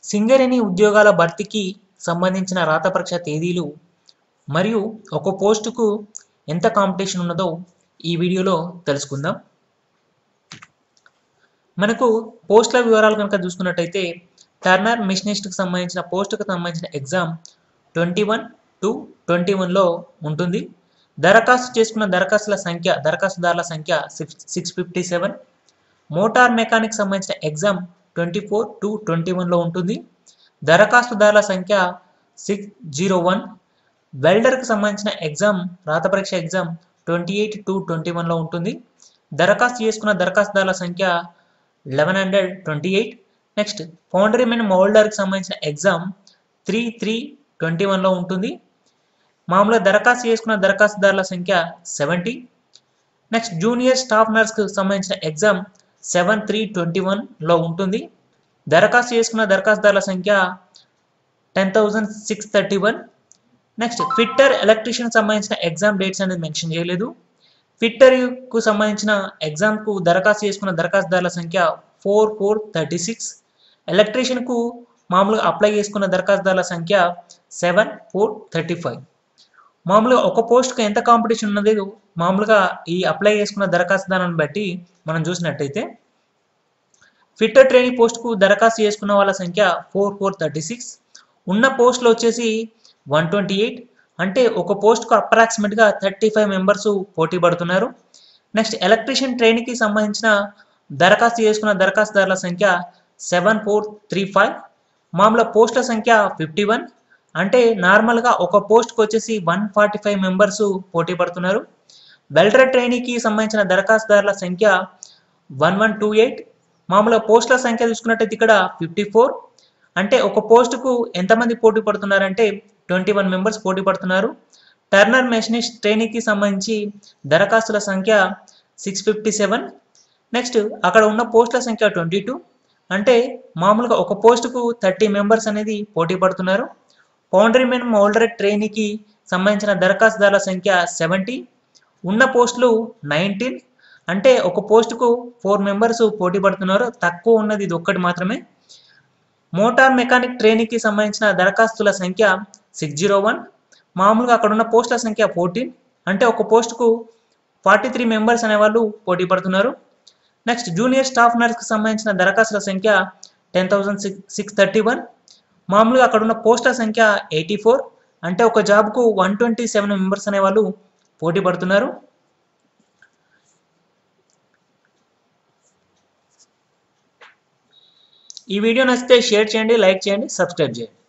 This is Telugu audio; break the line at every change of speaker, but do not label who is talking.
సింగరేణి ఉద్యోగాల భర్తీకి సంబంధించిన రాత పరీక్ష తేదీలు మరియు ఒక పోస్టుకు ఎంత కాంపిటీషన్ ఉన్నదో ఈ వీడియోలో తెలుసుకుందాం మనకు పోస్టుల వివరాలు కనుక చూసుకున్నట్టయితే టర్నర్ మిషనిస్ట్కి సంబంధించిన పోస్టుకు సంబంధించిన exam twenty one two twenty వన్లో ఉంటుంది దరఖాస్తు చేసుకున్న దరఖాస్తుల సంఖ్య దరఖాస్తుదారుల సంఖ్య six six fifty seven motor mechanic సంబంధించిన exam twenty four two twenty వన్లో ఉంటుంది దరఖాస్తుదారుల సంఖ్య సిక్స్ జీరో వన్ వెల్డర్కి సంబంధించిన ఎగ్జామ్ రాత పరీక్ష exam twenty eight two twenty వన్లో ఉంటుంది దరఖాస్తు చేసుకున్న దరఖాస్తుదారుల సంఖ్య eleven hundred twenty eight next foundry men మోల్డర్కి సంబంధించిన ఎగ్జామ్ త్రీ త్రీ ట్వంటీ వన్లో ఉంటుంది మామూలుగా దరఖాస్తు చేసుకున్న దరఖాస్తుదారుల సంఖ్య సెవెంటీ నెక్స్ట్ జూనియర్ స్టాఫ్ నర్స్కి సంబంధించిన ఎగ్జామ్ సెవెన్ త్రీ ట్వంటీ వన్లో ఉంటుంది దరఖాస్తు చేసుకున్న దరఖాస్తుదారుల సంఖ్య ten thousand six thirty one next fitter electrician సంబంధించిన ఎగ్జామ్ డేట్స్ అనేది మెన్షన్ చేయలేదు ఫిట్టర్కు సంబంధించిన ఎగ్జామ్కు దరఖాస్తు చేసుకున్న దరఖాస్తుదారుల సంఖ్య ఫోర్ ఫోర్ థర్టీ సిక్స్ ఎలక్ట్రీషియన్కు మామూలుగా అప్లై చేసుకున్న దరఖాస్తుదారుల సంఖ్య సెవెన్ ఫోర్ థర్టీ ఫైవ్ మామూలుగా ఒక పోస్ట్కి ఎంత కాంపిటీషన్ ఉన్నది మామూలుగా ఈ అప్లై చేసుకున్న దరఖాస్తుదారులను బట్టి మనం చూసినట్టయితే ఫిట్టర్ ట్రైనింగ్ పోస్ట్కు దరఖాస్తు చేసుకున్న వాళ్ళ సంఖ్య ఫోర్ ఫోర్ థర్టీ సిక్స్ ఉన్న పోస్టులు వచ్చేసి వన్ ట్వంటీ ఎయిట్ అంటే ఒక పోస్ట్కు అప్రాక్సిమేట్గా థర్టీ ఫైవ్ మెంబర్స్ పోటీ పడుతున్నారు నెక్స్ట్ ఎలక్ట్రీషియన్ ట్రైనింగ్కి సంబంధించిన దరఖాస్తు చేసుకున్న దరఖాస్తుదారుల సంఖ్య సెవెన్ ఫోర్ త్రీ ఫైవ్ మామూలు పోస్టుల సంఖ్య ఫిఫ్టీ వన్ అంటే నార్మల్గా ఒక పోస్ట్కి వచ్చేసి వన్ ఫార్టీ ఫైవ్ మెంబర్స్ పోటీ పడుతున్నారు వెల్డర్ ట్రైనీకి సంబంధించిన దరఖాస్తుదారుల సంఖ్య వన్ వన్ టూ ఎయిట్ మామూలుగా పోస్టుల సంఖ్య చూసుకున్నట్టయితే ఇక్కడ ఫిఫ్టీ ఫోర్ అంటే ఒక పోస్టుకు ఎంతమంది పోటీ పడుతున్నారంటే ట్వంటీ వన్ మెంబర్స్ పోటీ పడుతున్నారు టర్నర్ మెషినిస్ట్ ట్రైనీకి సంబంధించి దరఖాస్తుల సంఖ్య సిక్స్ ఫిఫ్టీ సెవెన్ నెక్స్ట్ అక్కడ ఉన్న పోస్టుల సంఖ్య ట్వంటీ టూ అంటే మామూలుగా ఒక పోస్టుకు థర్టీ మెంబర్స్ అనేది పోటీ పడుతున్నారు పౌండరీ మెన్ మౌల్డర్ ట్రైనీకి సంబంధించిన దరఖాస్తుదారుల సంఖ్య సెవెంటీ ఉన్న పోస్టులు నైన్టీన్ అంటే ఒక పోస్టుకు ఫోర్ మెంబర్స్ పోటీ పడుతున్నారు తక్కువ ఉన్నది ఇది ఒక్కటి మాత్రమే మోటార్ మెకానిక్ ట్రైనింగ్కి సంబంధించిన దరఖాస్తుల సంఖ్య సిక్స్ జీరో వన్ మామూలుగా అక్కడ ఉన్న పోస్టుల సంఖ్య ఫోర్టీన్ అంటే ఒక పోస్టుకు ఫార్టీ త్రీ మెంబర్స్ అనేవాళ్ళు పోటీ పడుతున్నారు నెక్స్ట్ జూనియర్ స్టాఫ్ నర్స్కి సంబంధించిన దరఖాస్తుల సంఖ్య ten thousand six six thirty one మామూలుగా అక్కడ ఉన్న పోస్టుల సంఖ్య ఎయిటీ ఫోర్ అంటే ఒక జాబ్కు వన్ ట్వంటీ సెవెన్ మెంబర్స్ అనేవాళ్ళు పోటీ పడుతున్నారు ఈ వీడియో నచ్చితే షేర్ చేయండి లైక్ చేయండి సబ్స్క్రైబ్ చేయండి